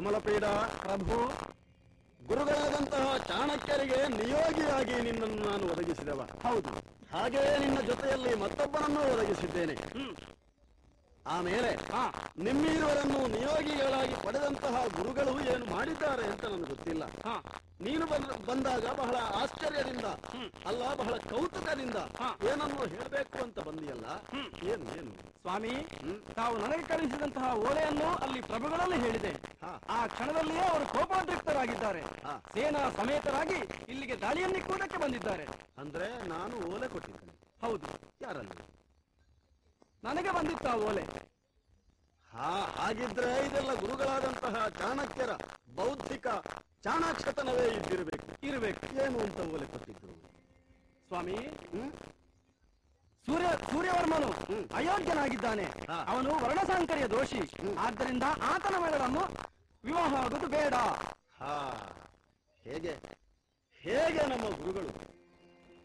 ಕಮಲಪೀಡ ಪ್ರಭು ಗುರುಗಳಾದಂತಹ ಚಾಣಕ್ಯರಿಗೆ ನಿಯೋಗಿಯಾಗಿ ನಿನ್ನನ್ನು ನಾನು ಒದಗಿಸಿದವ ಹೌದು ಹಾಗೆಯೇ ನಿನ್ನ ಜೊತೆಯಲ್ಲಿ ಮತ್ತೊಬ್ಬನನ್ನು ಒದಗಿಸಿದ್ದೇನೆ ಹ್ಮ್ ಆಮೇಲೆ ಹಾ ನಿಮ್ಮೀರುವರನ್ನು ನಿಯೋಗಿಗಳಾಗಿ ಪಡೆದಂತಹ ಗುರುಗಳು ಏನು ಮಾಡಿದ್ದಾರೆ ಅಂತ ನನಗೆ ಗೊತ್ತಿಲ್ಲ ಹಾ ನೀನು ಬಂದ ಬಂದಾಗ ಬಹಳ ಆಶ್ಚರ್ಯದಿಂದ ಹ್ಮ್. ಅಲ್ಲ ಬಹಳ ಕೌತುಕದಿಂದ ಹಾ. ಏನನ್ನು ಹೇಳಬೇಕು ಅಂತ ಬಂದಿಯಲ್ಲ ಹ್ಮ್. ಏನು ಏನು ಸ್ವಾಮಿ ಹ್ಮ್. ತಾವು ನನಗೆ ಕಳುಹಿಸಿದಂತಹ ಓಲೆಯನ್ನು ಅಲ್ಲಿ ಪ್ರಭುಗಳಲ್ಲಿ ಹೇಳಿದೆ ಹಾ. ಆ ಕ್ಷಣದಲ್ಲಿಯೇ ಅವರು ಕೋಪೋದ್ರಿಕ್ತರಾಗಿದ್ದಾರೆ ಹಾ. ಸೇನಾ ಸಮೇತರಾಗಿ ಇಲ್ಲಿಗೆ ದಾಳಿಯನ್ನಿಕ್ಕುವುದಕ್ಕೆ ಬಂದಿದ್ದಾರೆ ಅಂದ್ರೆ ನಾನು ಓಲೆ ಕೊಟ್ಟಿದ್ದೇನೆ ಹೌದು ಯಾರಲ್ಲಿ ನನಗೆ ಬಂದಿತ್ತ ಆ ಓಲೆ ಹಾ ಹಾಗಿದ್ರೆ ಇದೆಲ್ಲ ಗುರುಗಳಾದಂತಹ ಚಾಣಕ್ಯರ ಬೌದ್ಧಿಕ ಚಾಣಾಕ್ಷತನವೇ ಇದ್ದಿರಬೇಕು ಇರಬೇಕು ಏನು ಅಂತ ಓಲೆ ಕೊಟ್ಟಿದ್ರು ಸ್ವಾಮಿ ಹ್ಮ್ ಸೂರ್ಯ ಸೂರ್ಯವರ್ಮನು ಹ್ಮ್. ಅಯೋಗ್ಯನಾಗಿದ್ದಾನೆ ಹಾ. ಅವನು ವರ್ಣಸಾಂಕರ್ಯ ದೋಷಿ ಹ್ಮ್. ಆದ್ದರಿಂದ ಆತನ ಮಗಳನ್ನು ವಿವಾಹ ಆಗುವುದು ಬೇಡ ಹಾ ಹೇಗೆ ಹೇಗೆ ನಮ್ಮ ಗುರುಗಳು